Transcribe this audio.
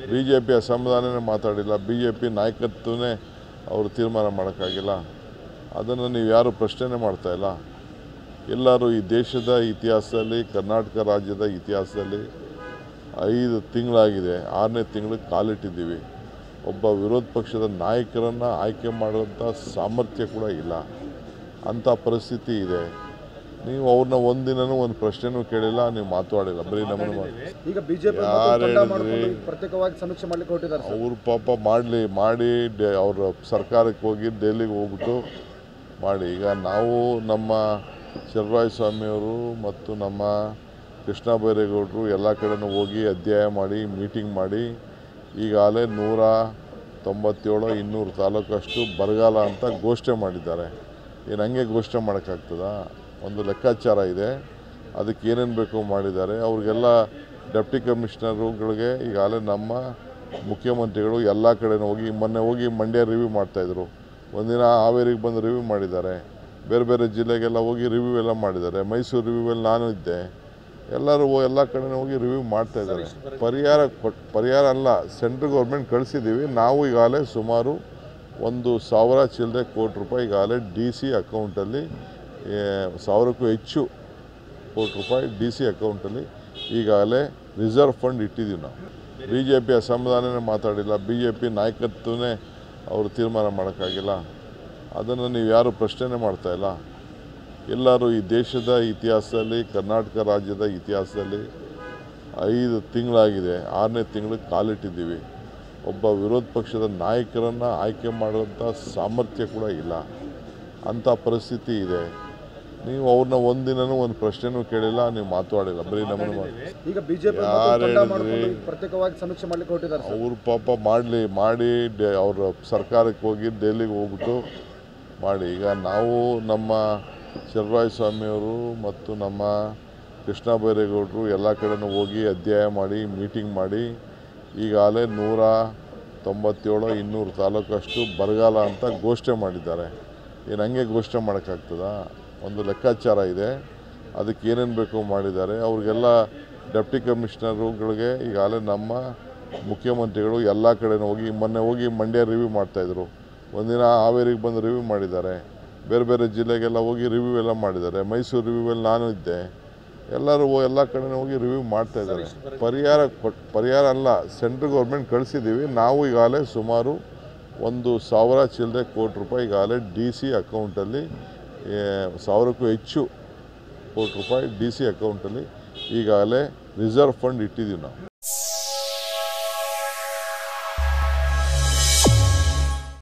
B J P ಅಸಮಾಧಾನನೇ ಮಾತಾಡಿಲ್ಲ B J P ನಾಯಕತ್ವನೇ ಅವರು ತೀರ್ಮಾನ ಮಾಡೋಕ್ಕಾಗಿಲ್ಲ ಅದನ್ನು ನೀವು ಯಾರು ಪ್ರಶ್ನೆ ಮಾಡ್ತಾ ಇಲ್ಲ ಎಲ್ಲರೂ ಈ ದೇಶದ ಇತಿಹಾಸದಲ್ಲಿ ಕರ್ನಾಟಕ ರಾಜ್ಯದ ಇತಿಹಾಸದಲ್ಲಿ ಐದು ತಿಂಗಳಾಗಿದೆ ಆರನೇ ತಿಂಗಳಿಗೆ ಕಾಲಿಟ್ಟಿದ್ದೀವಿ ಒಬ್ಬ ವಿರೋಧ ಪಕ್ಷದ ನಾಯಕರನ್ನು ಆಯ್ಕೆ ಮಾಡುವಂಥ ಸಾಮರ್ಥ್ಯ ಕೂಡ ಇಲ್ಲ ಅಂಥ ಪರಿಸ್ಥಿತಿ ಇದೆ ನೀವು ಅವ್ರನ್ನ ಒಂದಿನನೂ ಒಂದು ಪ್ರಶ್ನೆನೂ ಕೇಳಿಲ್ಲ ನೀವು ಮಾತಾಡಿಲ್ಲ ಬರೀ ನಮ್ಮನ್ನು ಮಾಡಿ ಈಗ ಬಿಜೆಪಿ ಯಾರು ತಂಡ ಹೇಳಿದ್ರಿ? ಮಾಡಿಕೊಂಡು ಪ್ರತ್ಯೇಕವಾಗಿ ಸಮೀಕ್ಷೆ ಮಾಡ್ಲಿಕ್ಕೆ ಹೊರಟಿದ್ದಾರೆ ಸರ್ ಅವ್ರು ಪಾಪ ಮಾಡಲಿ ಮಾಡಿ ಡೆ ಅವ್ರ ಸರ್ಕಾರಕ್ಕೆ ಹೋಗಿ ಡೆಲ್ಲಿಗೆ ಹೋಗ್ಬಿಟ್ಟು ಮಾಡಿ ಈಗ ನಾವು ನಮ್ಮ ಚಲರಾಯ ಸ್ವಾಮಿಯವರು ಮತ್ತು ನಮ್ಮ ಕೃಷ್ಣ ಬೈರೇಗೌಡರು ಎಲ್ಲ ಕಡೆನೂ ಹೋಗಿ ಅಧ್ಯಯನ ಮಾಡಿ ಮೀಟಿಂಗ್ ಮಾಡಿ ಈಗಾಗಲೇ ನೂರ ತೊಂಬತ್ತೇಳು ಇನ್ನೂರು ತಾಲೂಕಷ್ಟು ಬರಗಾಲ ಅಂತ ಘೋಷಣೆ ಮಾಡಿದ್ದಾರೆ ಏನು ಹಂಗೆ ಘೋಷಣೆ ಮಾಡೋಕ್ಕಾಗ್ತದ ಒಂದು ಲೆಕ್ಕಾಚಾರ ಇದೆ ಅದಕ್ಕೆ ಏನೇನು ಬೇಕೋ ಮಾಡಿದ್ದಾರೆ ಅವ್ರಿಗೆಲ್ಲ ಡೆಪ್ಟಿ ಕಮಿಷನರುಗಳಿಗೆ ಈಗಾಗಲೇ ನಮ್ಮ ಮುಖ್ಯಮಂತ್ರಿಗಳು ಎಲ್ಲ ಕಡೆನೂ ಹೋಗಿ ಮೊನ್ನೆ ಹೋಗಿ ಮಂಡ್ಯ ರಿವ್ಯೂ ಮಾಡ್ತಾಯಿದ್ರು ಒಂದಿನ ಹಾವೇರಿಗೆ ಬಂದು ರಿವ್ಯೂ ಮಾಡಿದ್ದಾರೆ ಬೇರೆ ಬೇರೆ ಜಿಲ್ಲೆಗೆಲ್ಲ ಹೋಗಿ ರಿವ್ಯೂ ಎಲ್ಲ ಮಾಡಿದ್ದಾರೆ ಮೈಸೂರು ರಿವ್ಯೂವಲ್ಲಿ ನಾನು ಇದ್ದೆ ಎಲ್ಲರೂ ಹೋ- ಎಲ್ಲ ಕಡೆನೂ ಹೋಗಿ ರಿವ್ಯೂ ಮಾಡ್ತಾ ಇದ್ದಾರೆ ಪರಿಹಾರ ಕೊಟ್ ಪರಿಹಾರ ಅಲ್ಲ ಸೆಂಟ್ರಲ್ ಗೌರ್ಮೆಂಟ್ ಕಳಿಸಿದ್ದೀವಿ ನಾವು ಈಗಾಗಲೇ ಸುಮಾರು ಒಂದು ಸಾವಿರ ಚಿಲ್ಲರೆ ಕೋಟಿ ರೂಪಾಯಿ ಈಗಾಗಲೇ ಡಿ ಸಿ ಅಕೌಂಟಲ್ಲಿ ಏ, ಸಾವಿರಕ್ಕೂ ಹೆಚ್ಚು ಕೋಟಿ ರೂಪಾಯಿ ಡಿ ಸಿ ಅಕೌಂಟಲ್ಲಿ ಈಗಾಗಲೇ ರಿಸರ್ವ್ ಫಂಡ್ ಇಟ್ಟಿದ್ದೀವಿ ನಾವು ಬಿ ಜೆ ಪಿ ಅಸಮಾಧಾನನೇ ಮಾತಾಡಿಲ್ಲ ಬಿ ಜೆ ಪಿ ನಾಯಕತ್ವನೇ ಅವರು ತೀರ್ಮಾನ ಮಾಡೋಕ್ಕಾಗಿಲ್ಲ ಅದನ್ನು ನೀವು ಯಾರು ಪ್ರಶ್ನೆ ಮಾಡ್ತಾ ಇಲ್ಲ ಎಲ್ಲರೂ ಈ ದೇಶದ ಇತಿಹಾಸದಲ್ಲಿ ಕರ್ನಾಟಕ ರಾಜ್ಯದ ಇತಿಹಾಸದಲ್ಲಿ ಐದು ತಿಂಗಳಾಗಿದೆ ಆರನೇ ತಿಂಗಳಿಗೆ ಕಾಲಿಟ್ಟಿದ್ದೀವಿ ಒಬ್ಬ ವಿರೋಧ ಪಕ್ಷದ ನಾಯಕರನ್ನು ಆಯ್ಕೆ ಮಾಡುವಂಥ ಸಾಮರ್ಥ್ಯ ಕೂಡ ಇಲ್ಲ ಅಂಥ ಪರಿಸ್ಥಿತಿ ಇದೆ ನೀವು ಅವ್ರನ್ನ ಒಂದಿನನೂ ಒಂದು ಪ್ರಶ್ನೆನೂ ಕೇಳಿಲ್ಲ ನೀವು ಮಾತಾಡಿಲ್ಲ ಬರೀ ನಮ್ಮನ್ನು ಮಾಡಿ ಈಗ ಬಿಜೆಪಿ ಯಾರು ತಂಡ ಹೇಳಿದ್ರಿ? ಮಾಡಿಕೊಂಡು ಪ್ರತ್ಯೇಕವಾಗಿ ಸಮೀಕ್ಷೆ ಮಾಡ್ಲಿಕ್ಕೆ ಹೊರಟಿದ್ದಾರೆ ಸರ್ ಅವ್ರು ಪಾಪ ಮಾಡಲಿ ಮಾಡಿ ಡೆ ಅವ್ರ ಸರ್ಕಾರಕ್ಕೆ ಹೋಗಿ ಡೆಲ್ಲಿಗೆ ಹೋಗ್ಬಿಟ್ಟು ಮಾಡಿ ಈಗ ನಾವು ನಮ್ಮ ಚಲರಾಯ ಸ್ವಾಮಿಯವರು ಮತ್ತು ನಮ್ಮ ಕೃಷ್ಣ ಬೈರೇಗೌಡರು ಎಲ್ಲ ಕಡೆನೂ ಹೋಗಿ ಅಧ್ಯಯನ ಮಾಡಿ ಮೀಟಿಂಗ್ ಮಾಡಿ ಈಗಾಗಲೇ ನೂರ ತೊಂಬತ್ತೇಳು ಇನ್ನೂರು ತಾಲೂಕಷ್ಟು ಬರಗಾಲ ಅಂತ ಘೋಷಣೆ ಮಾಡಿದ್ದಾರೆ ಏನು ಹಂಗೆ ಘೋಷಣೆ ಮಾಡೋಕ್ಕಾಗ್ತದ ಒಂದು ಲೆಕ್ಕಾಚಾರ ಇದೆ ಅದಕ್ಕೆ ಏನೇನು ಬೇಕೋ ಮಾಡಿದ್ದಾರೆ ಅವ್ರಿಗೆಲ್ಲ ಡೆಪ್ಟಿ ಕಮಿಷನರುಗಳಿಗೆ ಈಗಾಗಲೇ ನಮ್ಮ ಮುಖ್ಯಮಂತ್ರಿಗಳು ಎಲ್ಲ ಕಡೆನೂ ಹೋಗಿ ಮೊನ್ನೆ ಹೋಗಿ ಮಂಡ್ಯ ರಿವ್ಯೂ ಮಾಡ್ತಾಯಿದ್ರು ಒಂದಿನ ಹಾವೇರಿಗೆ ಬಂದು ರಿವ್ಯೂ ಮಾಡಿದ್ದಾರೆ ಬೇರೆ ಬೇರೆ ಜಿಲ್ಲೆಗೆಲ್ಲ ಹೋಗಿ ರಿವ್ಯೂ ಎಲ್ಲ ಮಾಡಿದ್ದಾರೆ ಮೈಸೂರು ರಿವ್ಯೂವಲ್ಲಿ ನಾನು ಇದ್ದೆ ಎಲ್ಲರೂ ಹೋ- ಎಲ್ಲ ಕಡೆನೂ ಹೋಗಿ ರಿವ್ಯೂ ಮಾಡ್ತಾ ಇದ್ದಾರೆ ಪರಿಹಾರ ಕೊಟ್ ಪರಿಹಾರ ಅಲ್ಲ ಸೆಂಟ್ರಲ್ ಗೌರ್ಮೆಂಟ್ ಕಳಿಸಿದ್ದೀವಿ ನಾವು ಈಗಾಗಲೇ ಸುಮಾರು ಒಂದು ಸಾವಿರ ಚಿಲ್ಲರೆ ಕೋಟಿ ರೂಪಾಯಿ ಈಗಾಗಲೇ ಡಿ ಸಿ ಅಕೌಂಟಲ್ಲಿ ಏ, ಸಾವಿರಕ್ಕೂ ಹೆಚ್ಚು ಕೋಟಿ ರೂಪಾಯಿ ಡಿ ಸಿ ಅಕೌಂಟಲ್ಲಿ ಈಗಾಗಲೇ ರಿಸರ್ವ್ ಫಂಡ್ ಇಟ್ಟಿದ್ದೀವಿ ನಾವು